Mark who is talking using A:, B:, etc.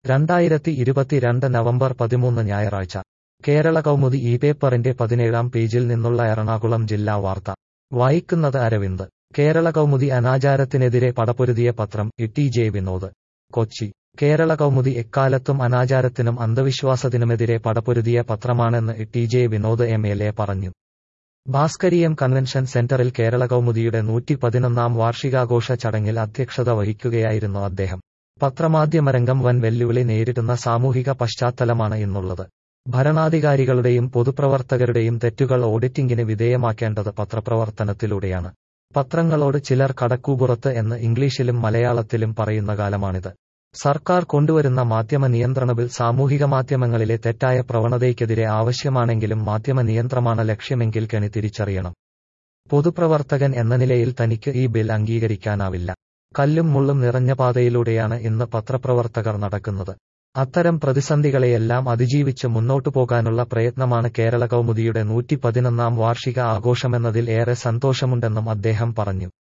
A: രണ്ടായിരത്തി ഇരുപത്തിരണ്ട് നവംബർ പതിമൂന്ന് ഞായറാഴ്ച കേരള കൗമുദി ഈ പേപ്പറിന്റെ പതിനേഴാം പേജിൽ നിന്നുള്ള എറണാകുളം ജില്ലാ വാർത്ത വായിക്കുന്നത് അരവിന്ദ് കേരള കൗമുദി അനാചാരത്തിനെതിരെ പടപൊരുതിയ പത്രം ഇ ജെ വിനോദ് കൊച്ചി കേരള കൗമുദി എക്കാലത്തും അനാചാരത്തിനും അന്ധവിശ്വാസത്തിനുമെതിരെ പടപൊരുതിയ പത്രമാണെന്ന് T J Vinod M L A പറഞ്ഞു ഭാസ്കരീയം കൺവെൻഷൻ സെന്ററിൽ കേരള കൗമുദിയുടെ നൂറ്റി പതിനൊന്നാം വാർഷികാഘോഷ ചടങ്ങിൽ അധ്യക്ഷത വഹിക്കുകയായിരുന്നു അദ്ദേഹം പത്രമാധ്യമരംഗം വൻ വെല്ലുവിളി നേരിടുന്ന സാമൂഹിക പശ്ചാത്തലമാണ് ഇന്നുള്ളത് ഭരണാധികാരികളുടെയും പൊതുപ്രവർത്തകരുടെയും തെറ്റുകൾ ഓഡിറ്റിംഗിന് വിധേയമാക്കേണ്ടത് പത്രപ്രവർത്തനത്തിലൂടെയാണ് പത്രങ്ങളോട് ചിലർ കടക്കൂപുറത്ത് എന്ന് ഇംഗ്ലീഷിലും മലയാളത്തിലും പറയുന്ന കാലമാണിത് സർക്കാർ കൊണ്ടുവരുന്ന മാധ്യമ നിയന്ത്രണ ബിൽ സാമൂഹിക മാധ്യമങ്ങളിലെ തെറ്റായ പ്രവണതയ്ക്കെതിരെ ആവശ്യമാണെങ്കിലും മാധ്യമ നിയന്ത്രണമാണ് ലക്ഷ്യമെങ്കിൽ കെണി തിരിച്ചറിയണം പൊതുപ്രവർത്തകൻ എന്ന നിലയിൽ തനിക്ക് ഈ ബിൽ അംഗീകരിക്കാനാവില്ല കല്ലും മുള്ളും നിറഞ്ഞ പാതയിലൂടെയാണ് ഇന്ന് പത്രപ്രവർത്തകർ നടക്കുന്നത് അത്തരം പ്രതിസന്ധികളെയെല്ലാം അതിജീവിച്ച് മുന്നോട്ടു പോകാനുള്ള പ്രയത്നമാണ് കേരള കൗമുദിയുടെ നൂറ്റി പതിനൊന്നാം വാർഷിക ആഘോഷമെന്നതിൽ ഏറെ സന്തോഷമുണ്ടെന്നും അദ്ദേഹം പറഞ്ഞു